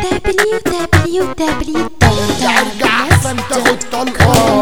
ارجع احسن تاخد طلقه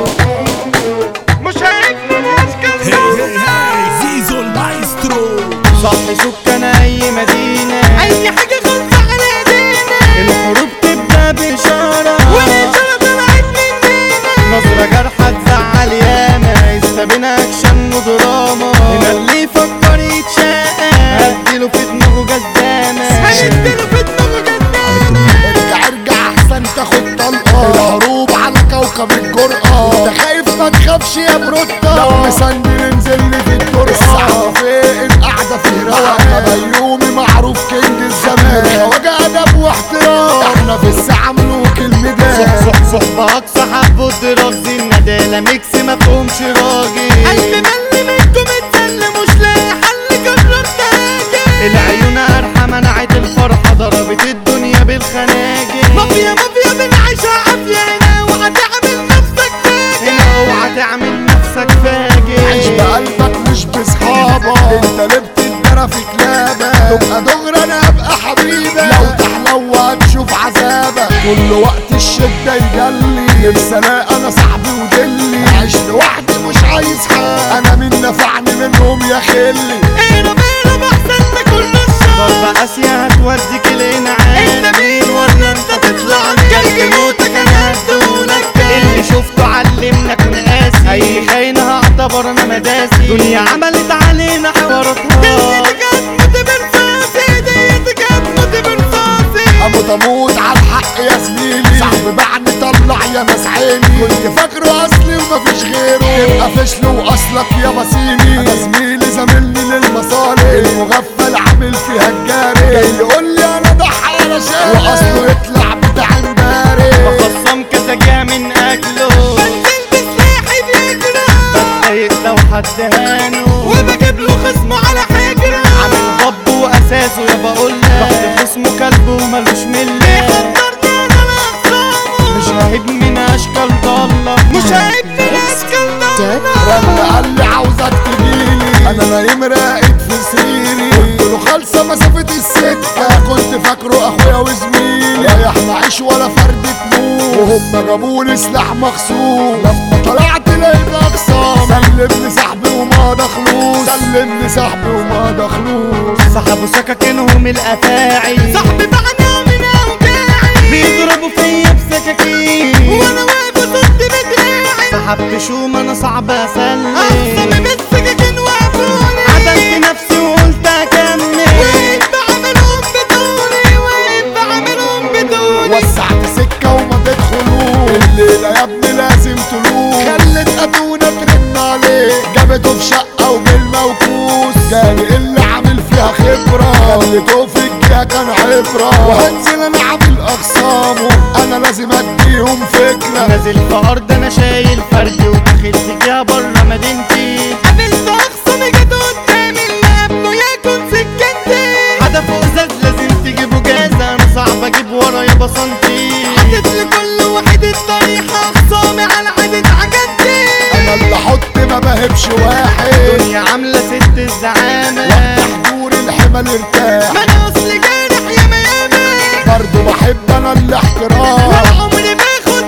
مش هيكفي الاشكال هي هي هي زيزو المايسترو صح سكان اي مدينة اي حاجه غلط على ايدينا الحروب تبدأ بإشارة والاشاره طلعت مننا نظرة جارحة تزعل ياما استبينا اكشن ودراما هنا اللي يفكر يتشقى هديله في دماغه جزامة هنديله في دماغه جدامه ارجع ارجع احسن تاخد طلقه الهروب على كوكب الجرأة انت خايف ما تخافش يا بروتا لو مسندي ننزل لي في الطرقة الساعة فين القعدة في روقان بيومي معروف كينج الزمان خواجة ادب واحترام احنا في الساعة ملوك الميدان صح صحبك صحاب والدراجز الندالة ميكس مفهومش راجل قلبي ملي منكم اتسلى مش لاقي حل جربت اجي العيون قرحة منعت الفرحة ضربت الدنيا بالخناجر مافيا مافيا بنعيشها عافية هنا وهتعمل نفسك فاجر هنا اوعى تعمل نفسك فاجر عيش بقلبك مش بصحابك انت ليه بتتدرى في كلابك تبقى دغري انا ابقى حبيبك لو تحلو هتشوف عذابك كل وقت الشدة يجلي نفسي الاقي انا صاحبي ودلي عيش لوحدي مش عايز حد انا مين نفعني منهم يا خلي اهرب اهرب احسن ما كل الشر ضربة قاسية هتوديك الانعام انت مين ولا انت تطلع جري موتك انا هدولك اللي شفته علمنا كن قاسي اي خاين هعتبر انا مداسي دنيا عملت علينا حواراتها ديتك هتموت برصاصي ديتك هتموت برصاصي اموت اموت على الحق يا زميلي صاحبي بعد طلع يا ناس عيني كنت فاكره اصلي ومفيش غيره تبقى فشل واصلك يا بصيني انا زميلي زميلني للمصالح المغفل عامل فيها الجاري جاي يقول لي انا ضحى انا شاري واصله يطلع بتاع امبارح بخصم كسجة من اكله بنزل بسلاحي بيجرى بتضايق لو حد هانه وبجيب له خصمه على حجره عامل ضب واساسه يا بقول لك خصمه كلب وملوش مله قدرني انا لاخصامه مش ههب من اشكال ضالة مش هيك في الاشكال ده رن قال لي عاوزك تجيلي انا نايم راقد في سريري قلت له خالصه مسافه السكه كنت فاكره اخويا وزميلي رايح معيش ولا فرد تموت وهم جابولي سلاح مخصوم لما طلعت لقيت اقسام سلمني صاحبي وما دخلوش سلمني صاحبي وما دخلوش سحبوا سكاكينهم الافاعي صاحبي بعنا من اوجاعي بيضربوا فيا بسكاكين وانا واقف ضد بدراعي سحبت شوم انا صعب اسلم اخصمي بالسكاكين وقفوني عدلت نفسي وقلت اكمل وقيت بعملهم بدوني وقيت بعملهم بدوني وسعت سكة وما تدخلوش الليلة يا ابني لازم تلوش خلت أدونة ترن عليه جابته في شقة وبالموكوس جالي اللي عامل فيها خبرة خليته في الجهة كان عبرة وهنزل أنا عامل أخصامه أنا لازم أديهم فكرة نازل في ارض انا شايل فرد ودخلت فيها بره مدينتي قابلت اخصمي جت قدامي اللي قبله يكون سكنتي هدفه ازاز لازم تجيبه جازة انا صعب اجيب ورايا بصنتي حطيت لكل واحد الطريقة اخصامي على عدد عجلتي أنا اللي أحط ما بهبش واحد الدنيا عاملة ست الزعامة تحضور الحمل ارتاح ما انا اصلي جارح ياما ياما برضه بحب أنا الاحترام ولا عمري باخد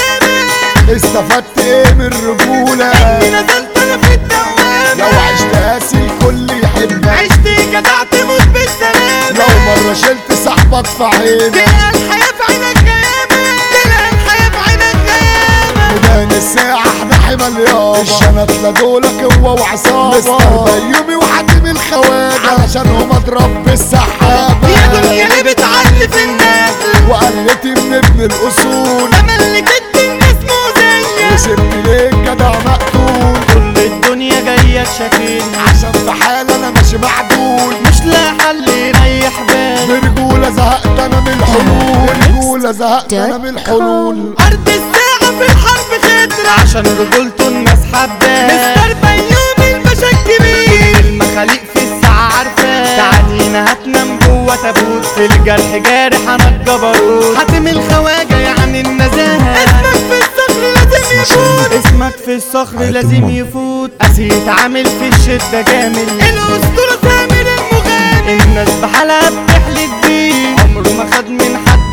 بالشمال استفدت ايه من الرجولة اني نزلت انا في الدوامة لو عشت قاسي الكل يحبك عشت جدع تموت بالسلامة لو مرة شلت صاحبك في عينك تلقى الحياة في عينك غيامة تلقى الحياة في عينك غيامة ميدان الساعة احنا حمل يابا الشنطلة دولك هو وعصابة مستر بيومي وحاتم الخواجة علشانهم اضرب بالسحابة يا دنيا اللي بتعلي في الناس وقلتي من ابن الاصول ملكت الناس مؤذية وسبت ليه جدع مقتول كل الدنيا جاية تشاكلني عشان في حال انا ماشي معدول مش لاقي حل يريح بالي برجولة زهقت انا من الحلول برجولة زهقت انا من الحلول أرض الساعة في الحرب خضرة عشان رجولته الناس حباه مستر بيومي الباشا الكبير المخاليق في الساعة عارفاه تعدينا هتنام جوه تابوت في الجرح جارح انا الجبروت حاتم الخواجة يعني النزاهة اسمك في الصخر لازم يفوت اسمك في الصخر لازم يفوت قاسي عامل في الشدة جامل الأسطورة سامر المغامر الناس بحالها بتحلف بيه عمره ما خد من حد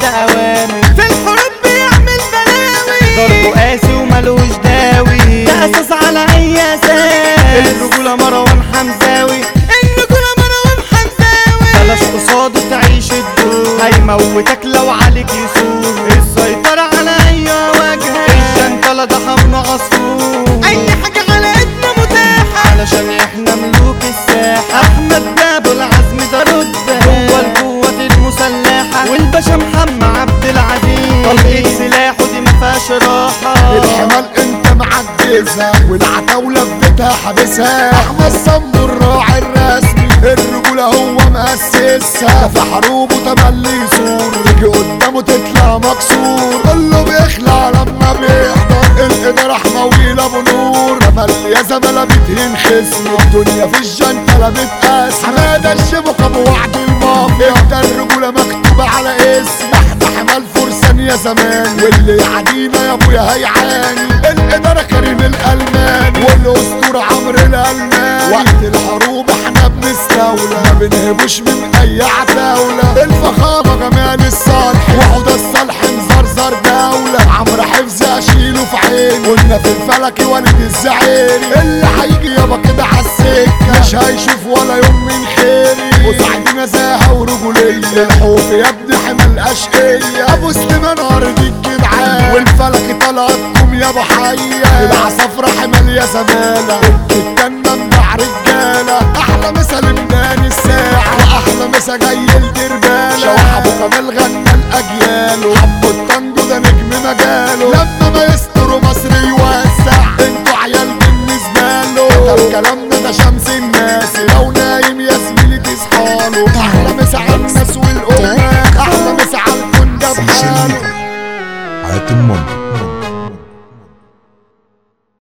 هيموتك لو عليك يسور السيطرة على اي واجهة الجنطلة ده حمل عصفور اي حاجة على ايدنا متاحة علشان احنا ملوك الساحة احمد بابو العزم ده رتبة هو القوة المسلحة والباشا محمد عبد العزيز طلقة سلاحه دي مفيهاش راحة الحمال انت معجزها والعتاولة في بيتها حابسها احمد صمد الراعي الرسمي الرجولة هو مؤسسها في حروبه تملي يسور تيجي قدامه تطلع مكسور كله بيخلع لما بيحضر الإدارة حماويل ابو نور تملي يا زملاء بتهين خصم الدنيا في الجنتلة بتقاس حمادة الشبك ابو وعد المافيا ده الرجولة مكتوبة على اسم احنا حمال فرسان يا زمان واللي يعدينا يا ابويا هيعاني الإدارة كريم الألماني والأسطورة عمرو الألماني وقت الحروب احنا بنستولى ما بنهبوش من أي عتاولة الفخامة جمال الصالح وحدة الصالح مزرزر دولة عمرو حفظ أشيله في عيني قلنا في الفلك والد الزعيري اللي هيجي يابا كده عالسكة مش هيشوف ولا يوم من خيري وسعد نزاهة ورجولية الحوف يا ابني حمل أشقية أبو سليمان أرض الجدعان والفلك طلعتكم يا ابو حية العصافرة حمل يا زمالة الكتان منبع رجالة أحلى مثل ميدان الساعة وأحلى مسا جاي الدربالة شوح أبو كمال غنى الأجيال حبوا الطنجو ده نجم مجاله لما ما يستروا مصر يوسع انتوا عيال بالنسبة له ده الكلام ده ده شمس الناس لو نايم يا زميلي تصحاله أحلى مسا على الناس والأمة أحلى مسا على الكون ده بحاله على تمام